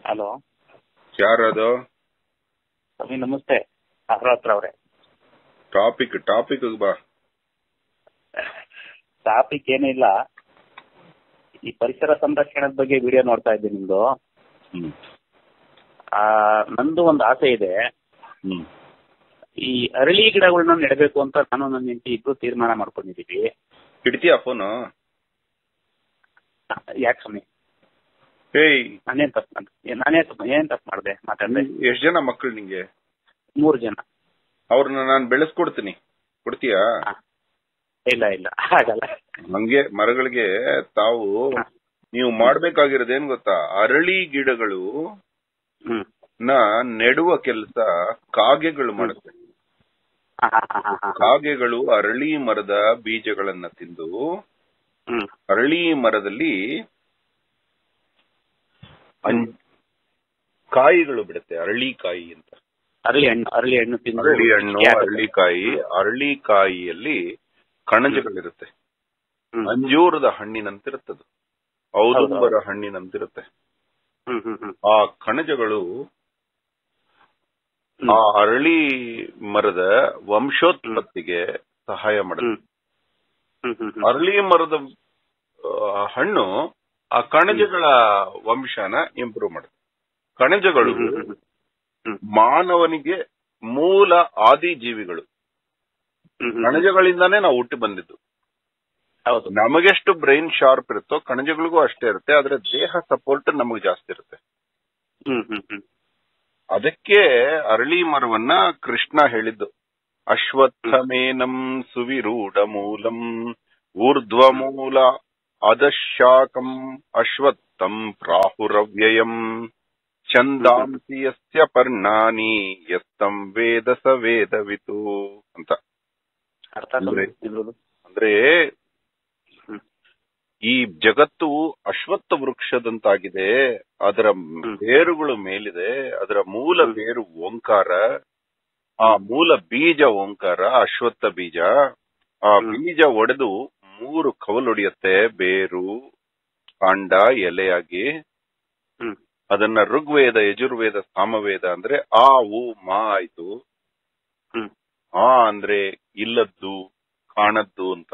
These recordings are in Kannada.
ಹಲೋ ಯಾರದು ಸ್ವಾಮಿ ನಮಸ್ತೆ ಅಹ್ರಾತ್ರ ಅವರೇ ಟಾಪಿಕ್ ಟಾಪಿಕ್ ಬಾ ಟಾಪಿಕ್ ಏನೂ ಇಲ್ಲ ಈ ಪರಿಸರ ಸಂರಕ್ಷಣೆ ಬಗ್ಗೆ ವಿಡಿಯೋ ನೋಡ್ತಾ ಇದ್ದೆ ನಿಮ್ದು ಹ್ಮ್ ಆ, ನಂದು ಒಂದು ಆಸೆ ಇದೆ ಹ್ಮ್ ಈ ಅರಳಿ ಗಿಡಗಳನ್ನ ನೆಡಬೇಕು ಅಂತ ನಾನು ನನ್ನ ಹೆಂಡತಿ ಇಬ್ರು ತೀರ್ಮಾನ ಮಾಡ್ಕೊಂಡಿದೀವಿ ಹಿಡ್ತೀಯ ಫೋನು ಯಾಕೆ ಸ್ವಾಮಿ ಏಯ್ ನಾನೇನ್ ತಪ್ಪು ಮಾಡ್ದೆ ನಾನೇ ತಪ್ಪು ಏನ್ ತಪ್ಪು ಮಾಡಿದೆ ಮಾತಾಡ್ದೆ ಎಷ್ಟ್ ಜನ ಮಕ್ಕಳು ನಿಂಗೆ ಮೂರು ಜನ ಅವ್ರನ್ನ ನಾನು ಬೆಳೆಸ್ಕೊಡ್ತೀನಿ ಕೊಡ್ತೀಯಾ ಹಾ. ಇಲ್ಲ ಇಲ್ಲ ಆಗಲ್ಲ ಹಂಗೆ ಮರಗಳಿಗೆ ತಾವು ಹಾ. ನೀವು ಮಾಡ್ಬೇಕಾಗಿರೋದೇನ್ ಗೊತ್ತಾ ಅರಳಿ ಗಿಡಗಳು ಹ್ಮ್ ನ ನೆಡುವ ಕೆಲಸ ಕಾಗೆಗಳು ಮಾಡುತ್ತೆ ಹಾ, ಹಾ, ಹಾ, ಹಾ, ಹಾ. ಕಾಗೆಗಳು ಅರಳಿ ಮರದ ಬೀಜಗಳನ್ನ ತಿಂದು ಹ್ಮ್ ಅರಳಿ ಮರದಲ್ಲಿ ಅನ್- ಕಾಯಿಗಳು ಬಿಡುತ್ತೆ ಅರಳಿ ಕಾಯಿ ಅಂತ ಅರಳಿ ಹಣ್ಣು ಅರಳಿ ಹಣ್ಣು ತಿಂದು ಅರಳಿ ಹಣ್ಣು ಯಾಕೆ? ಅರಳಿ ಕಾಯಿ ಅರಳಿ ಕಾಯಿಯಲ್ಲಿ ಕಣಜಗಳಿರುತ್ತೆ ಹ್ಮ್. ಅಂಜೂರದ ಹಣ್ಣಿನಂತಿರುತ್ತದು ಔದುಂಬರ ಹಣ್ಣಿನಂತಿರುತ್ತೆ ಹ್ಮ್ ಹ್ಮ್ ಹ್ಮ್ ಆ ಕಣಜಗಳು ಹ್ಮ್. ಆ ಅರಳಿ ಮರದ ವಂಶೋತ್ಪತ್ತಿಗೆ ಸಹಾಯ ಮಾಡುತ್ತೆ ಹ್ಮ್ ಹ್ಮ್ ಹ್ಮ್ ಅರಳಿ ಮರದ ಆ, ಹಣ್ಣು ಆ ಕಣಜಗಳ ವಂಶನ ಇಂಪ್ರೂವ್ ಮಾಡುತ್ತೆ ಕಣಜಗಳು ಹ್ಮ್ ಹ್ಮ್ ಹ್ಮ್ ಹ್ಮ್. ಮಾನವನಿಗೆ ಮೂಲ ಆದಿ ಜೀವಿಗಳು ಹ್ಮ್ ಹ್ಮ್. ಕಣಜಗಳಿಂದಾನೇ ನಾವು ಹುಟ್ಟಿ ಬಂದಿದ್ದು ಹೌದು ನಮಗೆಷ್ಟು ಬ್ರೈನ್ ಶಾರ್ಪ್ ಇರುತ್ತೋ ಕಣಜಗಳಿಗೂ ಅಷ್ಟೇ ಇರುತ್ತೆ ಆದ್ರೆ ದೇಹ ಸಪೋರ್ಟ್ ನಮಗೆ ಜಾಸ್ತಿ ಇರುತ್ತೆ ಹ್ಮ್ ಹ್ಮ್ ಹ್ಮ್ ಅದಕ್ಕೆ ಅರಳಿ ಮರವನ್ನ ಕೃಷ್ಣ ಹೇಳಿದ್ದು ಅಶ್ವತ್ಥಮೇನಂ ಸುವಿರೂಢ ಮೂಲಂ ಊರ್ಧ್ವ ಮೂಲ ಅಧಶಾಕಂ ಅಶ್ವತ್ಥಂ ಪ್ರಾಹುರವ್ಯಯಂ ಛಂದಾಂಸಿ ಯಸ್ಯ ಪರ್ಣಾನಿ ಯಸ್ತಂ ವೇದ ಸ ವೇದವಿತು ಅಂತ ಅರ್ಥ ಆಯ್ತು ಇದ್ರದ್ದು? ಅಂದ್ರೆ ಹ್ಮ್. ಈ ಜಗತ್ತು ಅಶ್ವತ್ಥ ವೃಕ್ಷದಂತಾಗಿದೆ ಅದರ ಬೇರುಗಳು ಮೇಲಿದೆ ಅದರ ಮೂಲ ಹ್ಮ್. ಬೇರು ಓಂಕಾರ ಆ ಮೂಲ ಬೀಜ ಓಂಕಾರ ಅಶ್ವತ್ಥ ಬೀಜ ಆ ಹ್ಮ್. ಬೀಜ ಒಡೆದು ಮೂರು ಕವಲೊಡೆಯುತ್ತೆ ಬೇರು ಕಾಂಡ ಎಲೆಯಾಗಿ ಹ್ಮ್ ಅದನ್ನ ಋಗ್ವೇದ ಯಜುರ್ವೇದ ಸಾಮವೇದ ಅಂದ್ರೆ ಆ ಉ ಮಾ ಆಯ್ತು ಹ್ಮ್ ಆ ಅಂದ್ರೆ ಇಲ್ಲದ್ದು ಕಾಣದ್ದು ಅಂತ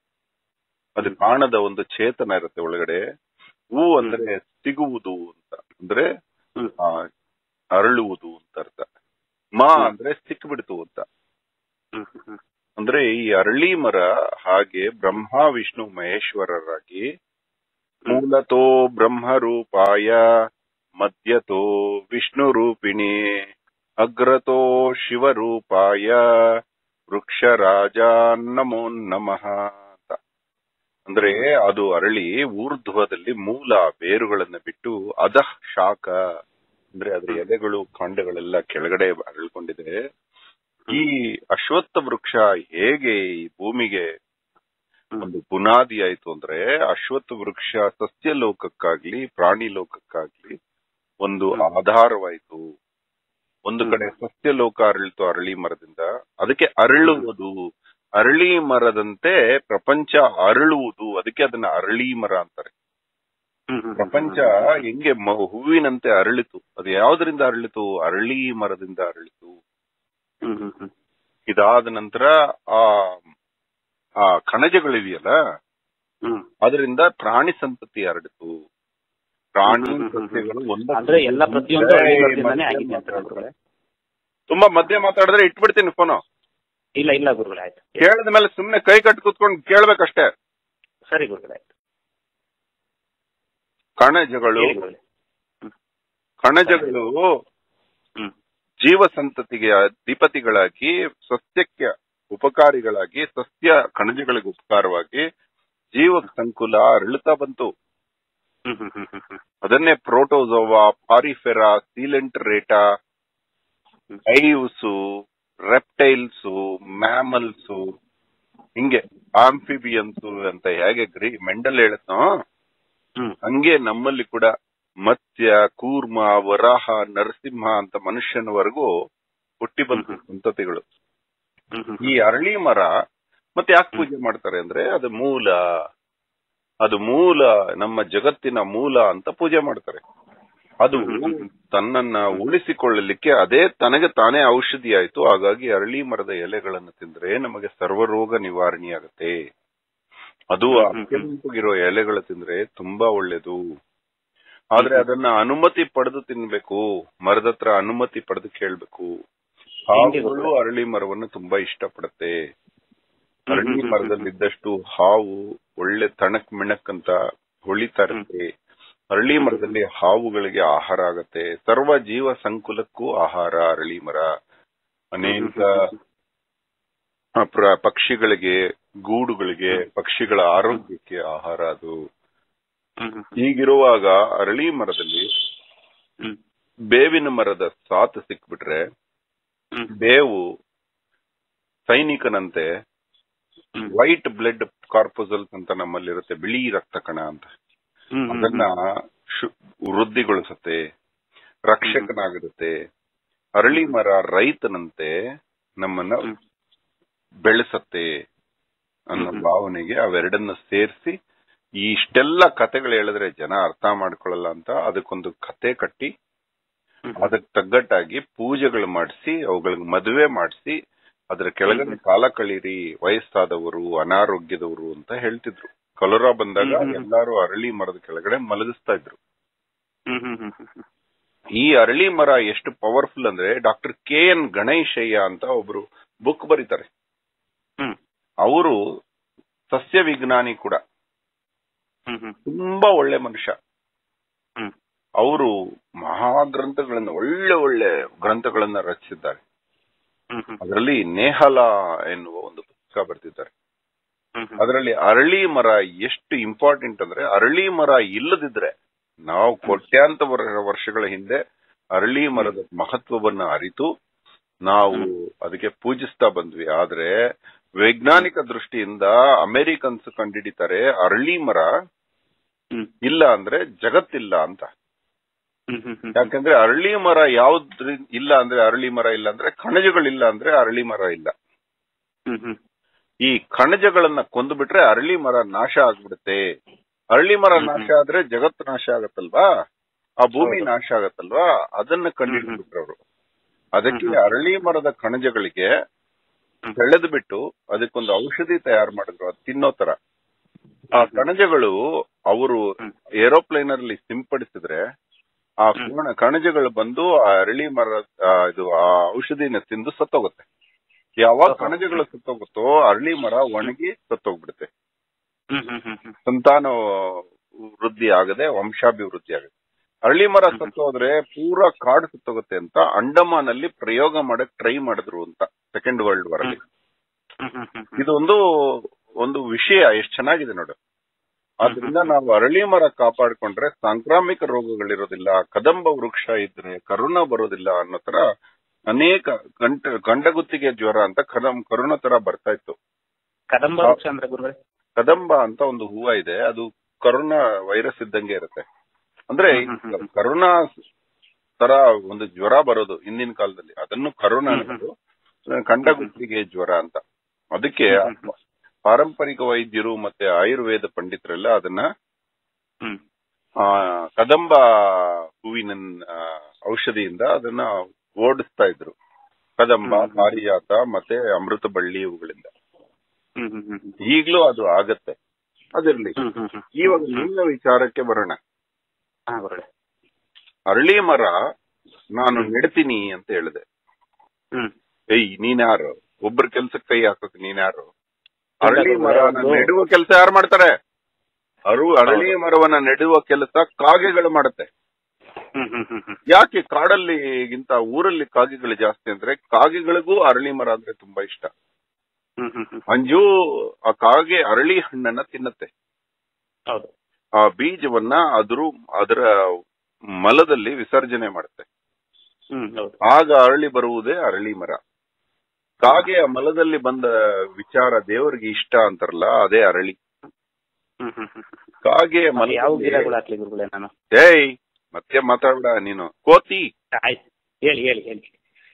ಅದು ಕಾಣದ ಒಂದು ಚೇತನ ಇರುತ್ತೆ ಒಳಗಡೆ ಹೂ ಅಂದ್ರೆ ಸಿಗುವುದು ಅಂತ ಅಂದ್ರೆ ಹ್ಮ್ ಆ, ಅರಳುವುದು ಅಂತ ಅರ್ಥ ಮಾ ಅಂದ್ರೆ ಸಿಕ್ಬಿಡ್ತು ಅಂತ ಹ್ಮ್ ಹ್ಮ್ ಹ್ಮ್ ಅಂದ್ರೆ ಈ ಅರಳಿ ಮರ ಹಾಗೆ ಬ್ರಹ್ಮ ವಿಷ್ಣು ಮಹೇಶ್ವರರಾಗಿ ಮೂಲತೋ ಬ್ರಹ್ಮರೂಪಾಯ ಮಧ್ಯತೋ ವಿಷ್ಣು ರೂಪಿಣಿ ಅಗ್ರತೋ ಶಿವರೂಪಾಯ ವೃಕ್ಷರಾಜ ನಮೋ ನಮಃ ಅಂತ ಅಂದ್ರೆ ಅದು ಅರಳಿ ಊರ್ಧ್ವದಲ್ಲಿ ಮೂಲ ಬೇರುಗಳನ್ನ ಬಿಟ್ಟು ಅಧಃ ಶಾಖ ಅಂದ್ರೆ ಅದ್ರ ಎಲೆಗಳು ಕಾಂಡಗಳೆಲ್ಲ ಕೆಳಗಡೆ ಅರಳ್ಕೊಂಡಿದೆ ಈ ಅಶ್ವತ್ಥ ವೃಕ್ಷ ಹೇಗೆ ಈ ಭೂಮಿಗೆ ಒಂದು ಬುನಾದಿ ಆಯ್ತು ಅಂದ್ರೆ ಅಶ್ವತ್ಥ ವೃಕ್ಷ ಸಸ್ಯ ಲೋಕಕ್ಕಾಗ್ಲಿ ಪ್ರಾಣಿ ಲೋಕಕ್ಕಾಗ್ಲಿ ಒಂದು ಆಧಾರವಾಯ್ತು ಒಂದು ಕಡೆ ಸಸ್ಯ ಲೋಕ ಅರಳಿತು ಅರಳಿ ಮರದಿಂದ ಅದಕ್ಕೆ ಅರಳುವುದು ಅರಳಿ ಮರದಂತೆ ಪ್ರಪಂಚ ಅರಳುವುದು ಅದಕ್ಕೆ ಅದನ್ನ ಅರಳಿ ಮರ ಅಂತಾರೆ ಹ್ಮ್ ಹ್ಮ್ ಪ್ರಪಂಚ ಹೆಂಗೆ ಮ- ಹೂವಿನಂತೆ ಅರಳಿತು ಅದು ಯಾವ್ದರಿಂದ ಅರಳಿತು ಅರಳಿ ಮರದಿಂದ ಅರಳಿತು ಹ್ಮ್ ಹ್ಮ್ ಹ್ಮ್ ಇದಾದ ನಂತರ ಆ ಆ ಕಣಜಗಳಿವೆಯಲ್ಲ ಹ್ಮ್ ಅದರಿಂದ ಪ್ರಾಣಿ ಸಂತತಿ ಹರಡಿತು ಪ್ರಾಣಿ ಹ್ಮ್, ಹ್ಮ್, ಹ್ಮ್, ಹ್ಮ್. ಸಸ್ಯಗಳು ಒಂದಕ್ಕೊಂದು ಅಂದ್ರೆ ಎಲ್ಲ ಪ್ರತಿಯೊಂದು ಏ, ಅರಳಿ ಮರದಿಂದಾನೇ ಮಧ್ಯ ಆಗಿದೆ ಅಂತ ಮಾತಾಡ್ಬೇಡ. ಗುರುಗಳೇ ತುಂಬಾ ಮಧ್ಯ ಮಾತಾಡಿದ್ರೆ ಇಟ್ಬಿಡ್ತೀನಿ ಫೋನು ಇಲ್ಲ ಇಲ್ಲ ಗುರುಗಳೇ ಆಯ್ತು ಕೇಳಿದ ಮೇಲೆ ಸುಮ್ನೆ ಕೈ ಕಟ್ ಕೂತ್ಕೊಂಡು ಕೇಳ್ಬೇಕಷ್ಟೇ ಸರಿ ಗುರುಗಳೇ ಆಯ್ತು ಕಣಜಗಳು ಹೇಳಿ ಗುರುಗಳೇ ಕಣಜಗಳು ಹ್ಮ್ ಜೀವ ಸಂತತಿಗೆ ಅಧಿಪತಿಗಳಾಗಿ ಸಸ್ಯಕ್ಕೆ ಉಪಕಾರಿಗಳಾಗಿ ಸಸ್ಯ ಕಣಜಗಳಿಗೆ ಉಪಕಾರವಾಗಿ ಜೀವ ಸಂಕುಲ ಅರಳುತ್ತಾ ಬಂತು ಹ್ಮ್ ಹ್ಮ್ ಹ್ಮ್ ಹ್ಮ್ ಹ್ಮ್ ಅದನ್ನೇ ಪ್ರೋಟೋಸೋವಾ ಪಾರಿಫೆರಾ ಸೀಲೆಂಟ್ರೇಟಾ ಹ್ಮ್. ಐವ್ಸು ರೆಪ್ಟೈಲ್ಸು ಮ್ಯಾಮಲ್ಸು ಹಿಂಗೆ ಆಂಫಿಬಿಯನ್ಸು ಅಂತ ಹೇಗೆ ಗ್ರೀ ಮೆಂಡಲ್ ಹೇಳತ್ನೋ ಹ್ಮ್ ಹಂಗೆ ನಮ್ಮಲ್ಲಿ ಕೂಡ ಮತ್ಸ್ಯ ಕೂರ್ಮ ವರಾಹ ನರಸಿಂಹ ಅಂತ ಮನುಷ್ಯನವರೆಗೂ ಹುಟ್ಟಿ ಬಂದ ಹ್ಮ್. ಸಂತತಿಗಳು ಹ್ಮ್ ಹ್ಮ್ ಈ ಅರಳಿ ಮರ ಮತ್ತೆ ಯಾಕೆ ಪೂಜೆ ಮಾಡ್ತಾರೆ ಅಂದ್ರೆ ಅದು ಮೂಲ ಅದು ಮೂಲ ನಮ್ಮ ಜಗತ್ತಿನ ಮೂಲ ಅಂತ ಪೂಜೆ ಮಾಡ್ತಾರೆ ಅದು ಹ್ಮ್, ಹ್ಮ್, ಹ್ಮ್. ತನ್ನನ್ನ ಉಳಿಸಿಕೊಳ್ಳಲಿಕ್ಕೆ ಅದೇ ತನಗೆ ತಾನೇ ಔಷಧಿ ಆಯ್ತು ಹಾಗಾಗಿ ಅರಳಿ ಮರದ ಎಲೆಗಳನ್ನು ತಿಂದ್ರೆ ನಮಗೆ ಸರ್ವರೋಗ ನಿವಾರಣೆಯಾಗತ್ತೆ ಅದು ಹ್ಮ್, ಹ್ಮ್, ಹ್ಮ್. ಕೆಂಪಗಿರೋ ಎಲೆಗಳು ತಿಂದ್ರೆ ತುಂಬಾ ಒಳ್ಳೇದು ಆದ್ರೆ ಅದನ್ನ ಅನುಮತಿ ಪಡೆದು ತಿನ್ಬೇಕು ಮರದ ಹತ್ರ ಅನುಮತಿ ಪಡೆದು ಕೇಳ್ಬೇಕು ಹೆಂಗೆ ಹಾವುಗಳು ಗೊತ್ತಾ? ಅರಳಿ ಮರವನ್ನು ತುಂಬಾ ಇಷ್ಟಪಡುತ್ತೆ ಅರಳಿ ಹ್ಮ್, ಹ್ಮ್, ಹ್ಮ್, ಮರದಲ್ಲಿದ್ದಷ್ಟು ಹಾವು ಒಳ್ಳೆ ತಣಕ್ ಮಿಣಕ್ ಅಂತ ಹೊಳಿತಾ ಇರುತ್ತೆ ಅರಳಿ ಮರದಲ್ಲಿ ಹಾವುಗಳಿಗೆ ಆಹಾರ ಆಗತ್ತೆ ಸರ್ವ ಜೀವ ಸಂಕುಲಕ್ಕೂ ಆಹಾರ ಅರಳಿ ಮರ ಅನೇಕ ಆ, ಪ್ರ- ಪಕ್ಷಿಗಳಿಗೆ ಗೂಡುಗಳಿಗೆ ಪಕ್ಷಿಗಳ ಆರೋಗ್ಯಕ್ಕೆ ಆಹಾರ ಅದು ಹ್ಮ್, ಹ್ಮ್, ಹೀಗಿರುವಾಗ ಅರಳಿ ಮರದಲ್ಲಿ ಹ್ಮ್, ಬೇವಿನ ಮರದ ಸಾತು ಸಿಕ್ಬಿಟ್ರೆ ಹ್ಮ್, ಬೇವು ಸೈನಿಕನಂತೆ ಹ್ಮ್, ವೈಟ್ ಬ್ಲಡ್ ಕಾರ್ಪೋಸಲ್ಸ್ ಅಂತ ನಮ್ಮಲ್ಲಿರುತ್ತೆ ಬಿಳಿ ರಕ್ತ ಕಣ ಅಂತ ಹ್ಮ್, ಹ್ಮ್, ಅದನ್ನ ಶು- ವೃದ್ಧಿಗೊಳಿಸುತ್ತೆ ರಕ್ಷಕನಾಗಿರುತ್ತೆ ಅರಳಿ ಮರ ರೈತನಂತೆ ನಮ್ಮನ್ನ ಹ್ಮ್. ಬೆಳೆಸತ್ತೆ ಅನ್ನೋ ಹ್ಮ್. ಭಾವನೆಗೆ ಅವೆರಡನ್ನ ಸೇರಿಸಿ ಈ ಇಷ್ಟೆಲ್ಲ ಕತೆಗಳು ಹೇಳಿದ್ರೆ ಜನ ಅರ್ಥ ಮಾಡ್ಕೊಳ್ಳಲ್ಲ ಅಂತ ಅದಕ್ಕೊಂದು ಕತೆ ಕಟ್ಟಿ ಹ್ಮ್. ಅದಕ್ಕೆ ತಗ್ಗಟ್ಟಾಗಿ ಪೂಜೆಗಳು ಮಾಡಿಸಿ ಅವುಗಳಿಗೆ ಮದುವೆ ಮಾಡಿಸಿ ಅದರ ಕೆಳಗಡೆ ಕಾಲ ಕಳೀರಿ ವಯಸ್ಸಾದವರು ಅನಾರೋಗ್ಯದವರು ಅಂತ ಹೇಳ್ತಿದ್ರು ಕೊಲರಾ ಬಂದಾಗ ಹ್ಮ್, ಹ್ಮ್. ಎಲ್ಲಾರು ಅರಳಿ ಮರದ ಕೆಳಗಡೆ ಮಲಗಿಸ್ತಾ ಇದ್ರು ಹ್ಮ್, ಹ್ಮ್, ಹ್ಮ್, ಹ್ಮ್, ಹ್ಮ್. ಈ ಅರಳಿ ಮರ ಎಷ್ಟು ಪವರ್ಫುಲ್ ಅಂದ್ರೆ ಡಾಕ್ಟರ್ ಕೆ ಎನ್ ಗಣೇಶಯ್ಯ ಅಂತ ಒಬ್ರು ಬುಕ್ ಬರೀತಾರೆ ಹ್ಮ್, ಅವರು ಸಸ್ಯ ವಿಜ್ಞಾನಿ ಕೂಡ ಹ್ಮ್, ಹ್ಮ್, ತುಂಬಾ ಒಳ್ಳೆ ಮನುಷ್ಯ ಹ್ಮ್. ಅವರು ಮಹಾಗ್ರಂಥಗಳನ್ನ ಒಳ್ಳೆ ಒಳ್ಳೆ ಗ್ರಂಥಗಳನ್ನ ರಚಿಸಿದ್ದಾರೆ ಹ್ಮ್, ಹ್ಮ್, ಅದರಲ್ಲಿ ನೇಹಲ ಎನ್ನುವ ಒಂದು ಪುಸ್ತಕ ಬರೆದಿದ್ದಾರೆ ಹ್ಮ್, ಹ್ಮ್. ಅದರಲ್ಲಿ ಅರಳಿ ಮರ ಎಷ್ಟು ಇಂಪಾರ್ಟೆಂಟ್ ಅಂದ್ರೆ ಅರಳಿ ಮರ ಇಲ್ಲದಿದ್ರೆ ನಾವು ಕೋಟ್ಯಾಂತರ ವರ್ಷಗಳ ಹಿಂದೆ ಅರಳಿ ಮರದ ಮಹತ್ವವನ್ನ ಅರಿತು ನಾವು ಅದಕ್ಕೆ ಪೂಜಿಸ್ತಾ ಬಂದ್ವಿ ಆದ್ರೆ ವೈಜ್ಞಾನಿಕ ದೃಷ್ಟಿಯಿಂದ ಅಮೆರಿಕನ್ಸ್ ಕಂಡಿಡಿತಾರೆ ಅರಳಿ ಮರ ಹ್ಮ್, ಇಲ್ಲ ಅಂದ್ರೆ ಜಗತ್ತಿಲ್ಲ ಅಂತ ಹ್ಮ್, ಹ್ಮ್, ಹ್ಮ್. ಯಾಕಂದ್ರೆ ಅರಳಿ ಮರ ಯಾವ್ದ್ರ ಇಲ್ಲ ಅಂದ್ರೆ ಅರಳಿ ಮರ ಇಲ್ಲ ಅಂದ್ರೆ ಕಣಜಗಳಿಲ್ಲ ಅಂದ್ರೆ ಅರಳಿ ಮರ ಇಲ್ಲ ಹ್ಮ್, ಹ್ಮ್. ಈ ಕಣಜಗಳನ್ನ ಕೊಂದು ಬಿಟ್ರೆ ಅರಳಿ ಮರ ನಾಶ ಆಗ್ಬಿಡುತ್ತೆ ಅರಳಿ ಮರ ಹ್ಮ್. ನಾಶ ಆದ್ರೆ ಜಗತ್ತು ನಾಶ ಆಗತ್ತಲ್ವಾ ಆ ಭೂಮಿ ಹೌದು. ನಾಶ ಆಗತ್ತಲ್ವಾ ಅದನ್ನ ಕಂಡಿಡ್ಬಿಟ್ರು ಅವರು ಅದಕ್ಕೆ ಹ್ಮ್. ಅರಳಿ ಮರದ ಕಣಜಗಳಿಗೆ ಹ್ಮ್. ಬೆಳೆದು ಬಿಟ್ಟು ಅದಕ್ಕೊಂದು ಔಷಧಿ ತಯಾರು ಮಾಡಿದ್ರು ಅದು ತಿನ್ನೋ ತರ ಆ ಹ್ಮ್. ಕಣಜಗಳು ಅವರು ಹ್ಮ್. ಏರೋಪ್ಲೇನ್ ಅಲ್ಲಿ ಸಿಂಪಡಿಸಿದ್ರೆ ಆ ಹ್ಮ್. ಕಣ- ಕಣಜಗಳು ಬಂದು ಆ ಅರಳಿ ಮರ ಆ, ಇದು ಆ ಔಷಧಿನ ತಿಂದು ಸತ್ತೋಗುತ್ತೆ ಯಾವಾಗ ಓಹೋ. ಕಣಜಗಳು ಸತ್ತೋಗುತ್ತೋ ಅರಳಿ ಮರ ಒಣಗಿ ಸತ್ತೋಗ್ಬಿಡುತ್ತೆ ಹ್ಮ್, ಹ್ಮ್, ಹ್ಮ್, ಹ್ಮ್. ಸಂತಾನ ವೃದ್ಧಿ ಆಗದೆ ವಂಶಾಭಿವೃದ್ಧಿ ಆಗದೆ ಅರಳಿ ಮರ ಹ್ಮ್. ಸತ್ತೋದ್ರೆ ಪೂರಾ ಕಾಡು ಸತ್ತೋಗುತ್ತೆ ಅಂತ ಅಂಡಮಾನ್ ಅಲ್ಲಿ ಪ್ರಯೋಗ ಮಾಡಕ್ ಟ್ರೈ ಮಾಡಿದ್ರು ಅಂತ ಸೆಕೆಂಡ್ ವರ್ಲ್ಡ್ ವಾರ್ ಅಲ್ಲಿ ಹ್ಮ್, ಹ್ಮ್, ಹ್ಮ್, ಹ್ಮ್. ಇದೊಂದು ಒಂದು ವಿಷಯ ಎಷ್ಟು ಚೆನ್ನಾಗಿದೆ ನೋಡು ಆದ್ರಿಂದ ನಾವು ಅರಳಿ ಮರ ಕಾಪಾಡ್ಕೊಂಡ್ರೆ ಸಾಂಕ್ರಾಮಿಕ ರೋಗಗಳಿರೋದಿಲ್ಲ ಕದಂಬ ವೃಕ್ಷ ಇದ್ರೆ ಕರುಣ ಬರೋದಿಲ್ಲ ಅನ್ನೋ ತರ ಅನೇಕ ಗಂಟ ಗಂಡಗುತ್ತಿಗೆ ಜ್ವರ ಅಂತ ಕದಂ ಕರುಣ ತರ ಬರ್ತಾ ಇತ್ತು ಕದಂಬ ವೃಕ್ಷ ಅಂದ್ರೆ ಗುರುಗಳೇ ಕದಂಬ ಅಂತ ಒಂದು ಹೂವ ಇದೆ ಅದು ಕರೋನಾ ವೈರಸ್ ಇದ್ದಂಗೆ ಇರುತ್ತೆ ಅಂದ್ರೆ ಹ್ಮ್, ಹ್ಮ್, ಹ್ಮ್. ಕರೋನಾ ತರ ಒಂದು ಜ್ವರ ಬರೋದು ಹಿಂದಿನ ಕಾಲದಲ್ಲಿ ಅದನ್ನು ಕರೋನಾ ಹ್ಮ್, ಹ್ಮ್. ಅನ್ನೋದು ಕಂಡಗುತ್ತಿಗೆ ಜ್ವರ ಅಂತ ಅದಕ್ಕೆ ಹ್ಮ್, ಹ್ಮ್. ಪಾರಂಪರಿಕ ವೈದ್ಯರು ಮತ್ತೆ ಆಯುರ್ವೇದ ಪಂಡಿತರೆಲ್ಲ ಅದನ್ನ ಹ್ಮ್ ಆ, ಕದಂಬ ಹೂವಿನ ಆ, ಔಷಧಿಯಿಂದ ಅದನ್ನ ಓಡಿಸ್ತಾ ಇದ್ರು ಕದಂಬ ಹ್ಮ್, ಹ್ಮ್. ಪಾರಿಜಾತ ಮತ್ತೆ ಅಮೃತ ಬಳ್ಳಿ ಇವುಗಳಿಂದ ಹ್ಮ್ ಹ್ಮ್ ಹ್ಮ್ ಹ್ಮ್. ಈಗ್ಲೂ ಅದು ಆಗತ್ತೆ ಅದಿರ್ಲಿ ಹ್ಮ್ ಹ್ಮ್ ಹ್ಮ್. ಇವಾಗ ನಿನ್ನ ವಿಚಾರಕ್ಕೆ ಬರೋಣ ಹಾ ಗುರುಗಳೇ ಅರಳಿ ಮರ ನಾನು ಹ್ಮ್. ನೆಡ್ತೀನಿ ಅಂತ ಹೇಳಿದೆ ಹ್ಮ್ ಏಯ್ ನೀನ್ಯಾರು ಒಬ್ರ ಕೆಲ್ಸಕ್ಕೆ ಕೈ ಹಾಕಕ್ ನೀನ್ಯಾರು ಅರಳಿ ಇಲ್ಲ, ಮರವನ್ನ ಅದು- ನೆಡುವ ಕೆಲಸ ಯಾರು ಮಾಡ್ತಾರೆ ಅರು ಅರಳಿ ಹೌದು. ಮರವನ್ನ ನೆಡುವ ಕೆಲಸ ಕಾಗೆಗಳು ಮಾಡುತ್ತೆ ಹ್ಮ್ ಹ್ಮ್ ಹ್ಮ್ ಹ್ಮ್. ಯಾಕೆ ಕಾಡಲ್ಲಿಗಿಂತ ಊರಲ್ಲಿ ಕಾಗೆಗಳು ಜಾಸ್ತಿ ಅಂದ್ರೆ ಕಾಗೆಗಳಿಗೂ ಅರಳಿ ಮರ ಅಂದ್ರೆ ತುಂಬಾ ಇಷ್ಟ ಹ್ಮ್ ಹ್ಮ್ ಹ್ಮ್. ಅಂಜು ಆ ಕಾಗೆ ಅರಳಿ ಹಣ್ಣನ್ನ ತಿನ್ನತ್ತೆ ಹೌದು ಆ ಬೀಜವನ್ನ ಅದ್ರ ಅದರ ಮಲದಲ್ಲಿ ವಿಸರ್ಜನೆ ಮಾಡುತ್ತೆ ಹ್ಮ್ ಹೌದು ಆಗ ಅರಳಿ ಬರುವುದೇ ಅರಳಿ ಮರ ಕಾಗೆಯ ಮಲದಲ್ಲಿ ಬಂದ ವಿಚಾರ ದೇವರಿಗೆ ಇಷ್ಟ ಅಂತಾರಲ್ಲ ಅದೇ ಅರಳಿ ಹ್ಮ್ ಹ್ಮ್ ಹ್ಮ್. ಕಾಗೆಯ ಮತ್ತೆ ಯಾವ ಮಲದಲ್ಲಿ ಗಿಡಗಳು ಹಾಕ್ಲಿ ಗುರುಗಳೇ ನಾನು ಏಯ್ ಮತ್ತೆ ಮಾತಾಡ ನೀನು ಕೋತಿ ಆಯ್ತು ಹೇಳಿ ಹೇಳಿ ಹೇಳಿ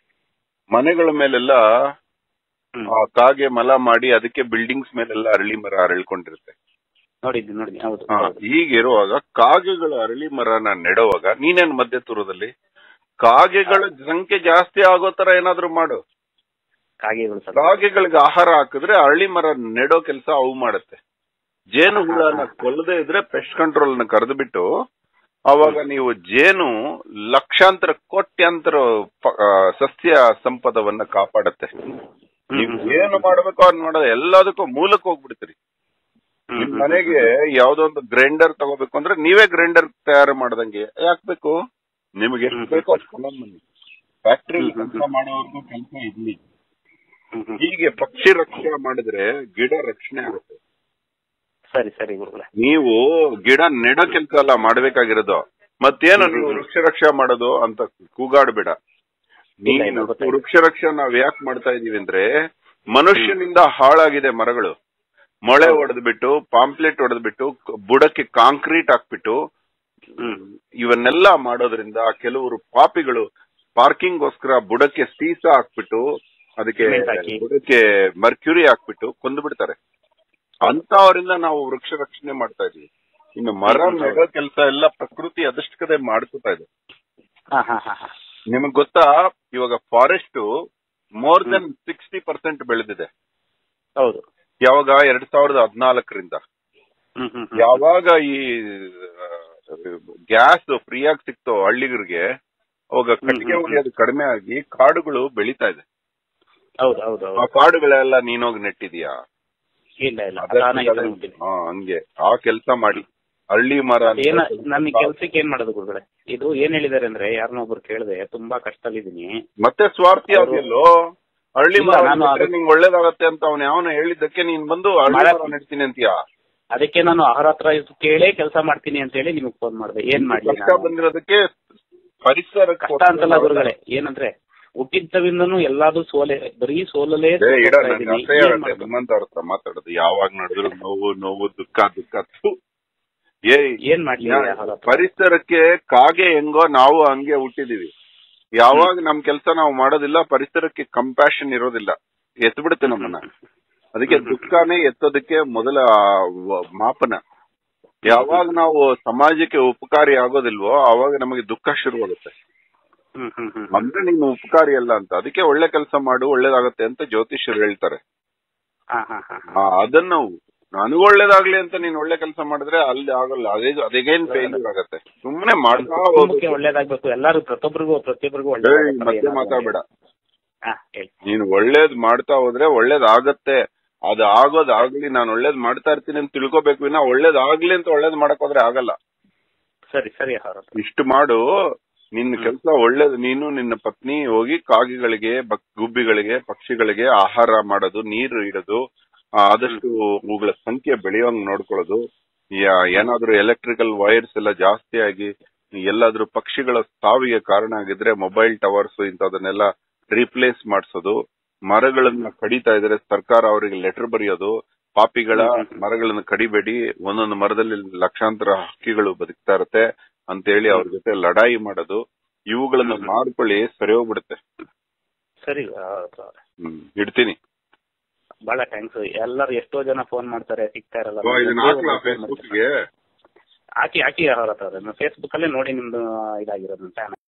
ಮನೆಗಳ ಮೇಲೆಲ್ಲ ಹ್ಮ್ ಆ ಕಾಗೆ ಮಲ ಮಾಡಿ ಅದಕ್ಕೆ ಬಿಲ್ಡಿಂಗ್ಸ್ ಮೇಲೆಲ್ಲ ಅರಳಿ ಮರ ಅರಳ್ಕೊಂಡಿರುತ್ತೆ ನೋಡಿದ್ದೀನಿ ನೋಡಿದ್ದೀನಿ ಹೌದು ಹಾ, ಹೌದು. ಹೀಗಿರುವಾಗ ಕಾಗೆಗಳ ಅರಳಿ ಮರನ ನೆಡುವಾಗ ನೀನೇನ್ ಮಧ್ಯ ತುರದಲ್ಲಿ ಕಾಗೆಗಳ ಸಂಖ್ಯೆ ಜಾಸ್ತಿ ಆಗೋ ತರ ಏನಾದ್ರೂ ಮಾಡು ಕಾಗೆಗಳು ಸರ್ ಕಾಗೆಗಳಿಗೆ ಆಹಾರ ಹಾಕಿದ್ರೆ ಅರಳಿ ಮರ ನೆಡೋ ಕೆಲಸ ಅವು ಮಾಡುತ್ತೆ ಜೇನು ಹುಳನ ಕೊಲ್ಲದೆ ಇದ್ರೆ ಪೆಸ್ಟ್ ಕಂಟ್ರೋಲ್ ನ ಕರೆದು ಬಿಟ್ಟು ಅವಾಗ ನೀವು ಜೇನು ಲಕ್ಷಾಂತರ ಕೋಟ್ಯಾಂತರ ಪ- ಆ, ಸಸ್ಯ ಸಂಪದವನ್ನ ಕಾಪಾಡುತ್ತೆ ನೀವು ಏನು ಮಾಡ್ಬೇಕು ಅದ್ ಮಾಡೋದು ಎಲ್ಲದಕ್ಕೂ ಮೂಲಕ್ಕೆ ಹೋಗ್ಬಿಡ್ತೀರಿ ನಿಮ್ ಮನೆಗೆ ಯಾವ್ದೋ ಒಂದು ಗ್ರೈಂಡರ್ ತಗೋಬೇಕು ಅಂದ್ರೆ ನೀವೇ ಗ್ರೈಂಡರ್ ತಯಾರು ಮಾಡ್ದಂಗೆ ಯಾಕ್ ಬೇಕು ನಿಮ್ಗೆ ಎಷ್ಟು ಬೇಕೋ ಅಷ್ಟು ತಗೊಂಡ್ ಬನ್ನಿ ಫ್ಯಾಕ್ಟ್ರಿ ಕೆಲಸ ಮಾಡೋರ್ಗೂ ಕೆಲಸ ಇರ್ಲಿ ಹೀಗೆ ಪಕ್ಷಿ ರಕ್ಷಣೆ ಮಾಡಿದ್ರೆ ಗಿಡ ರಕ್ಷಣೆ ಆಗುತ್ತೆ ಸರಿ ಸರಿ ಗುರುಗಳೇ ನೀವು ಗಿಡ ನೆಡೋ ಕೆಲಸ ಅಲ್ಲ ಮಾಡ್ಬೇಕಾಗಿರೋದು ಮತ್ತೇನು ನೀವು ವೃಕ್ಷ ರಕ್ಷಾ ಮಾಡೋದು ಅಂತ ಕೂಗಾಡ್ಬೇಡ ಇಲ್ಲ, ಇಲ್ಲ, ನೀನು ಗೊತ್ತಾಯ್ತು. ವೃಕ್ಷ ರಕ್ಷಾ ನಾವ್ ಯಾಕೆ ಮಾಡ್ತಾ ಇದೀವಿ ಅಂದ್ರೆ ಮನುಷ್ಯನಿಂದ ಹಾಳಾಗಿದೆ ಮರಗಳು ಮೊಳೆ ಹೊಡೆದ್ಬಿಟ್ಟು ಪಾಂಪ್ಲೆಟ್ ಹೊಡೆದ್ಬಿಟ್ಟು ಕ- ಬುಡಕ್ಕೆ ಕಾಂಕ್ರೀಟ್ ಹಾಕ್ಬಿಟ್ಟು ಹ್ಮ್ ಇವನ್ನೆಲ್ಲ ಮಾಡೋದ್ರಿಂದ ಕೆಲವರು ಪಾಪಿಗಳು ಪಾರ್ಕಿಂಗ್ ಗೋಸ್ಕರ ಬುಡಕ್ಕೆ ಸೀಸ ಹಾಕ್ಬಿಟ್ಟು ಅದಕ್ಕೆ Cement ಹಾಕಿ. ಬುಡಕ್ಕೆ ಮರ್ಕ್ಯೂರಿ ಹಾಕ್ಬಿಟ್ಟು ಕೊಂದು ಬಿಡ್ತಾರೆ ಅಂತವರಿಂದ ನಾವು ವೃಕ್ಷ ರಕ್ಷಣೆ ಮಾಡ್ತಾ ಇದೀವಿ ಇನ್ನು ಮರ ಹ್ಮ್, ಹೌದು. ನೆಡೋ ಕೆಲಸ ಎಲ್ಲ ಪ್ರಕೃತಿ ಅದಷ್ಟು ಕಡೆ ಮಾಡ್ಕೊತಾ ಇದೆ ಹಾ ಹಾ ಹಾ ಹಾ ನಿಮಗ್ ಗೊತ್ತಾ ಇವಾಗ forest more than sixty percent ಬೆಳೆದಿದೆ ಹೌದು ಯಾವಾಗ ಎರಡ್ ಸಾವಿರದ ಹದಿನಾಲ್ಕರಿಂದ ಹ್ಮ್ ಹ್ಮ್ ಹ್ಮ್. ಯಾವಾಗ ಈ ಗ್ಯಾಸ್ ಫ್ರೀಯಾಗಿ ಸಿಕ್ತೋ ಹಳ್ಳಿಗರಿಗೆ ಅವಾಗ ಕಟ್ಟಿಗೆ ಹ್ಮ್. ಉರಿಯೋದು ಕಡಿಮೆ ಆಗಿ ಕಾಡುಗಳು ಬೆಳೀತಾ ಇದೆ ಹೌದು ಹೌದು ಆ ಹೌದು ಕಾಡುಗಳೆಲ್ಲ ನೀನೋಗಿ ನೆಟ್ಟಿದ್ಯಾ ಇಲ್ಲ ಇಲ್ಲ ಅದಕ್ಕೆ ತಾನಾಗಿ ಕಡೆ- ಉಂಟಿದೆ ಹಾ, ಹಂಗೆ ಆ ಕೆಲಸ ಮಾಡಿ ಹಳ್ಳಿ ಮರ ಅಂತ ಏನ ಸ್ವಲ್ಪ- ನನ್ನ ಕೆಲ್ಸಕ್ಕೆ ಏನ್ ಮಾಡೋದು ಗುರುಗಳೇ ಇದು ಏನ್ ಹೇಳಿದಾರೆ ಅಂದ್ರೆ ಯಾರನ್ನೋ ಒಬ್ರು ಕೇಳಿದೆ ತುಂಬಾ ಕಷ್ಟದಲ್ಲಿದ್ದೀನಿ ಮತ್ತೆ ಸ್ವಾರ್ಥಿ ಅವ್ರು- ಆಗಿಲ್ಲೋ ಹಳ್ಳಿ ಇಲ್ಲ, ಮರ ನಾನು ನೆಟ್ರೆ ಅದು- ನಿಂಗೆ ಒಳ್ಳೇದಾಗತ್ತೆ ಅಂತ ಅವನು ಯಾವನ ಹೇಳಿದ್ದಕ್ಕೆ ನೀನ್ ಬಂದು ಹಳ್ಳಿ ಮರ- ಮರ ನೆಡ್ತೀನಿ ಅಂತೀಯಾ ಅದಕ್ಕೆ ನಾನು ಅವರ ಹತ್ರ ಇದು ಕೇಳೇ ಕೆಲಸ ಮಾಡ್ತೀನಿ ಅಂತ ಹೇಳಿ ನಿಮಗೆ ಫೋನ್ ಮಾಡಿದೆ ಏನ್ ಮಾಡ್ಲಿ ಕಷ್ಟ ನಾನು? ಬಂದಿರೋದಕ್ಕೆ ಪರಿಸರ ಕಷ್ಟ ಅಂತಲ್ಲ ಗುರುಗಳೇ ಏನಂದ್ರೆ ಹುಟ್ಟಿದ್ದವಿಂದನೂ ಎಲ್ಲಾದ್ರೂ ಸೋಲೆ ಬರೀ ಸೋಲಲೇ ಏ, ಇಡ ಸೋಲ್ತಾ ನನ್ಗೆ ಇದ್ದೀನಿ. ಅಸಹ್ಯ ಏನ್ ಆಗುತ್ತೆ ಮಾಡ್ಬೇಕು? ನಿಮ್ಮಂತವ್ರ ಹತ್ರ ಮಾತಾಡೋದು ಯಾವಾಗ ನೋಡಿದ್ರು ನೋವು ನೋವು ದುಃಖ ದುಃಖ ಥು. ಏ ಏನ್ ಮಾಡ್ಲಿ ಯಾ- ಅವ್ರ ಹತ್ರ? ಪರಿಸರಕ್ಕೆ ಕಾಗೆ ಹೆಂಗೋ ನಾವು ಹಂಗೆ ಹುಟ್ಟಿದೀವಿ ಯಾವಾಗ ನಮ್ ಕೆಲಸ ನಾವು ಮಾಡೋದಿಲ್ಲ ಪರಿಸರಕ್ಕೆ ಕಂಪ್ಯಾಷನ್ ಇರೋದಿಲ್ಲ ಎತ್ ಬಿಡುತ್ತೆ ನಮ್ಮನ್ನ ಅದಕ್ಕೆ ದುಃಖನೇ ಎತ್ತೋದಕ್ಕೆ ಮೊದಲ ವ- ಮಾಪನ ಯಾವಾಗ ನಾವು ಸಮಾಜಕ್ಕೆ ಉಪಕಾರಿ ಆಗೋದಿಲ್ವೋ ಆವಾಗ ನಮಗೆ ದುಃಖ ಶುರುವಾಗುತ್ತೆ ಹ್ಮ್ ಹ್ಮ್ ಹ್ಮ್ ಅಂದ್ರೆ ನೀನು ಉಪಕಾರಿ ಅಲ್ಲ ಅಂತ ಅದಕ್ಕೆ ಒಳ್ಳೆ ಕೆಲಸ ಮಾಡು ಒಳ್ಳೇದಾಗತ್ತೆ ಅಂತ ಜ್ಯೋತಿಷ್ಯರು ಹೇಳ್ತಾರೆ ಹಾ ಹಾ ಹಾ ಹಾ. ಆ, ಅದನ್ನ ನನಗೂ ಒಳ್ಳೇದಾಗ್ಲಿ ಅಂತ ನೀನ್ ಒಳ್ಳೆ ಕೆಲಸ ಮಾಡಿದ್ರೆ ಅಲ್ಲಿ ಆಗಲ್ಲ ಅದೇ ಅದೇಗೇನ್ ಫೇಲ್ಯೂರ್ ಆಗತ್ತೆ ಸುಮ್ನೆ ಮಾಡ್ತಾ ಕುಟುಂಬಕ್ಕೆ ಹೋಗ್ಬೇಕು ಒಳ್ಳೇದಾಗ್ಬೇಕು ಎಲ್ಲಾರು ಪ್ರತಿಯೊಬ್ಬರಿಗೂ ಪ್ರತಿಯೊಬ್ಬರಿಗೂ ಏಯ್, ಒಳ್ಳೇದಾಗೋ ಥರ ಮತ್ತೆ ಏನಾದ್ರು ಮಾತಾಡ್ಬೇಡ ಹಾ ಹೇಳಿ ನೀನು ಒಳ್ಳೇದ್ ಮಾಡ್ತಾ ಹೋದ್ರೆ ಒಳ್ಳೇದಾಗತ್ತೆ ಅದು ಆಗೋದ್ ಆಗ್ಲಿ ನಾನು ಒಳ್ಳೇದ್ ಮಾಡ್ತಾ ಇರ್ತೀನಿ ಅಂತ ತಿಳ್ಕೊಬೇಕು ವಿನ ಒಳ್ಳೇದ್ ಆಗ್ಲಿ ಅಂತ ಒಳ್ಳೇದ್ ಮಾಡಕ್ ಹೋದ್ರೆ ಆಗಲ್ಲ ಸರಿ ಸರಿ ಅವರ ಹತ್ರ ಇಷ್ಟು ಮಾಡು ನಿನ್ನ ಕೆಲಸ ಒಳ್ಳೇದು ನೀನು ನಿನ್ನ ಪತ್ನಿ ಹೋಗಿ ಕಾಗೆಗಳಿಗೆ ಬಕ್- ಗುಬ್ಬಿಗಳಿಗೆ ಪಕ್ಷಿಗಳಿಗೆ ಆಹಾರ ಮಾಡೋದು ನೀರು ಇಡೋದು ಆ, ಆದಷ್ಟು ಅವುಗಳ ಸಂಖ್ಯೆ ಬೆಳೆಯೋಂಗ್ ನೋಡ್ಕೊಳ್ಳೋದು ಯಾ- ಏನಾದ್ರೂ ಎಲೆಕ್ಟ್ರಿಕಲ್ ವೈರ್ಸ್ ಎಲ್ಲ ಜಾಸ್ತಿ ಆಗಿ ಎಲ್ಲಾದ್ರೂ ಪಕ್ಷಿಗಳ ಸಾವಿಗೆ ಕಾರಣ ಆಗಿದ್ರೆ ಮೊಬೈಲ್ ಟವರ್ಸ್ ಇಂಥದನ್ನೆಲ್ಲ ರೀಪ್ಲೇಸ್ ಮಾಡಿಸೋದು ಮರಗಳನ್ನ ಕಡಿತಾ ಇದ್ರೆ ಸರ್ಕಾರ ಅವರಿಗೆ ಲೆಟರ್ ಬರೆಯೋದು ಪಾಪಿಗಳ ಮರಗಳನ್ನ ಕಡಿಬೇಡಿ ಒಂದೊಂದು ಮರದಲ್ಲಿ ಲಕ್ಷಾಂತರ ಹಕ್ಕಿಗಳು ಬದುಕ್ತಾ ಇರತ್ತೆ ಅಂತೇಳಿ ಅವ್ರ ಜೊತೆ ಲಡಾಯಿ ಮಾಡೋದು ಇವುಗಳನ್ನ ಮಾಡ್ಕೊಳ್ಳಿ ಸರಿ ಹೋಗ್ಬಿಡುತ್ತೆ ಸರಿ ಅವ್ರ ಹತ್ರ. ಹ್ಮ್ ಇಡ್ತೀನಿ ಬಹಳ ಥ್ಯಾಂಕ್ಸ್ ಎಲ್ಲರೂ ಎಷ್ಟೋ ಜನ ಫೋನ್ ಮಾಡ್ತಾರೆ ಸಿಗ್ತಾ ಇರಲ್ಲ ಓ, ಇದನ್ನ ಹಾಕ್ಲಾ ಫೇಸ್ಬುಕ್ಗೆ ಹಾಕಿ ಹಾಕಿ ಅವ್ರ ಹತ್ರ ಫೇಸ್ಬುಕ್ ಅಲ್ಲೇ ನೋಡಿ ನಿಮ್ದು ಇದಾಗಿರೋದು ಅಂತ